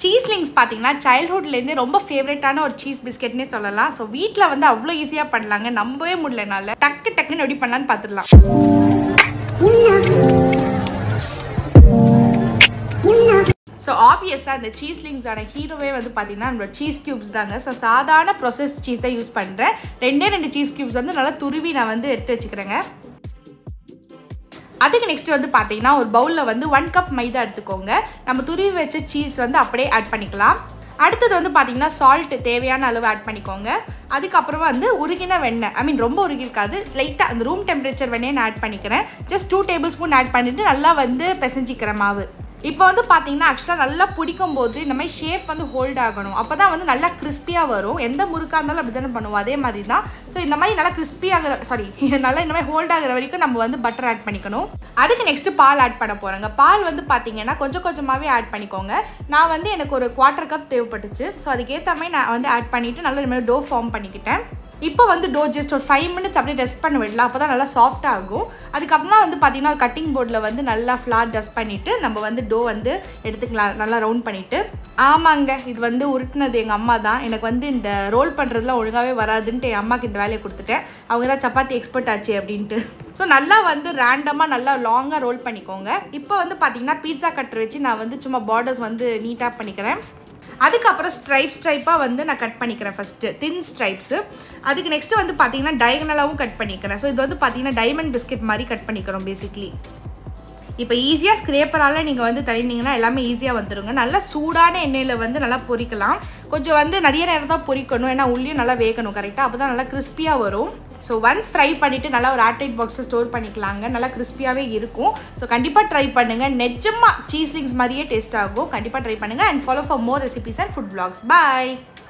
சீஸ்லிங்ஸ் பார்த்தீங்கன்னா சைல்ட்ஹுட்லேருந்தே ரொம்ப ஃபேவரட்டான ஒரு சீஸ் பிஸ்கெட்னே சொல்லலாம் ஸோ வீட்டில் வந்து அவ்வளோ ஈஸியாக பண்ணலாங்க நம்பவே முடியலனால டக்கு டக்குன்னு எப்படி பண்ணலான்னு பார்த்துடலாம் ஸோ ஆப்வியஸாக இந்த சீஸ்லிங்ஸான ஹீரோவே வந்து பார்த்தீங்கன்னா நம்மளோட சீஸ் க்யூப்ஸ் தாங்க ஸோ சாதாரண ப்ரொசஸ் சீஸ் தான் யூஸ் பண்ணுறேன் ரெண்டே ரெண்டு சீஸ் க்யூப்ஸ் வந்து நல்லா துருவி நான் வந்து எடுத்து வச்சுக்கிறேங்க அதுக்கு நெக்ஸ்ட் வந்து பார்த்தீங்கன்னா ஒரு பவுலில் வந்து ஒன் கப் மைதா எடுத்துக்கோங்க நம்ம துருவி வச்ச சீஸ் வந்து அப்படியே ஆட் பண்ணிக்கலாம் அடுத்தது வந்து பார்த்தீங்கன்னா சால்ட் தேவையான அளவு ஆட் பண்ணிக்கோங்க அதுக்கப்புறமா வந்து உருகின வெண்ணெய் ஐ மீன் ரொம்ப உருகி இருக்காது லைட்டாக அந்த ரூம் டெம்பரேச்சர் வெண்ணெய் நான் ஆட் பண்ணிக்கிறேன் just two tablespoon add பண்ணிவிட்டு நல்லா வந்து பிசைஞ்சிக்கிறேன் மாவு இப்போ வந்து பார்த்தீங்கன்னா ஆக்சுவலாக நல்லா பிடிக்கும் போது இந்த மாதிரி ஷேப் வந்து ஹோல்ட் ஆகணும் அப்போ தான் வந்து நல்லா கிறிஸ்பியாக வரும் எந்த முறுக்காக இருந்தாலும் அப்படி தானே பண்ணுவோம் அதே மாதிரி தான் ஸோ இந்த மாதிரி நல்லா கிறிஸ்பி ஆகிற சாரி நல்லா இந்த மாதிரி ஹோல்ட் ஆகிற வரைக்கும் நம்ம வந்து பட்டர் ஆட் பண்ணிக்கணும் அதுக்கு நெக்ஸ்ட்டு பால் ஆட் பண்ண போகிறேங்க பால் வந்து பார்த்தீங்கன்னா கொஞ்சம் கொஞ்சமாகவே ஆட் பண்ணிக்கோங்க நான் வந்து எனக்கு ஒரு குவார்ட்டர் கப் தேவைப்பட்டுச்சு ஸோ அதுக்கேற்ற மாதிரி நான் வந்து ஆட் பண்ணிவிட்டு நல்லா இந்த மாதிரி டோ ஃபார்ம் பண்ணிக்கிட்டேன் இப்போ வந்து டோ ஜஸ்ட் ஒரு ஃபைவ் மினிட்ஸ் அப்படியே டஸ்ட் பண்ண விடலாம் அப்போ தான் நல்லா சாஃப்டாக ஆகும் அதுக்கப்புறமா வந்து பார்த்தீங்கன்னா ஒரு கட்டிங் போர்டில் வந்து நல்லா ஃப்ளார் டஸ்ட் பண்ணிவிட்டு நம்ம வந்து டோ வந்து எடுத்துக்கலாம் நல்லா ரவுண்ட் பண்ணிவிட்டு ஆமாங்க இது வந்து உருட்டுனது எங்கள் அம்மா தான் எனக்கு வந்து இந்த ரோல் பண்ணுறதுலாம் ஒழுங்காகவே வராதுன்ட்டு என் அம்மாக்கு இந்த வேலையை கொடுத்துட்டேன் அவங்க தான் சப்பாத்தி எக்ஸ்பர்ட் ஆச்சு அப்படின்ட்டு ஸோ நல்லா வந்து ரேண்டமாக நல்லா லாங்காக ரோல் பண்ணிக்கோங்க இப்போ வந்து பார்த்தீங்கன்னா பீட்சா கட்டர் வச்சு நான் வந்து சும்மா பார்டர்ஸ் வந்து நீட்டாக பண்ணிக்கிறேன் அதுக்கப்புறம் ஸ்ட்ரைப் ஸ்ட்ரைப்பாக வந்து நான் கட் பண்ணிக்கிறேன் ஃபஸ்ட்டு தின் ஸ்ட்ரைப்ஸு அதுக்கு நெக்ஸ்ட்டு வந்து பார்த்தீங்கன்னா டயகனலாகவும் கட் பண்ணிக்கிறேன் ஸோ இது வந்து பார்த்தீங்கன்னா டைமண்ட் பிஸ்கெட் மாதிரி கட் பண்ணிக்கிறோம் பேசிக்லி இப்போ ஈஸியாக ஸ்க்ரேப்பரால் நீங்கள் வந்து தள்ளினீங்கன்னா எல்லாமே ஈஸியாக வந்துடுங்க நல்லா சூடான எண்ணெயில் வந்து நல்லா பொரிக்கலாம் கொஞ்சம் வந்து நிறைய நேரம் தான் பொரிக்கணும் ஏன்னா உள்ளேயும் நல்லா வேகணும் கரெக்டாக அப்போ தான் நல்லா கிறிஸ்பியாக வரும் ஸோ ஒன்ஸ் ஃப்ரை பண்ணிவிட்டு நல்லா ஒரு ஏர்டைட் பாக்ஸில் ஸ்டோர் பண்ணிக்கலாங்க நல்லா கிறிஸ்பியாகவே இருக்கும் ஸோ கண்டிப்பாக ட்ரை பண்ணுங்கள் நிஜமாக சீஸ்லிங்ஸ் மாதிரியே டேஸ்ட் ஆகும் கண்டிப்பாக ட்ரை பண்ணுங்கள் and follow for more recipes and food blogs bye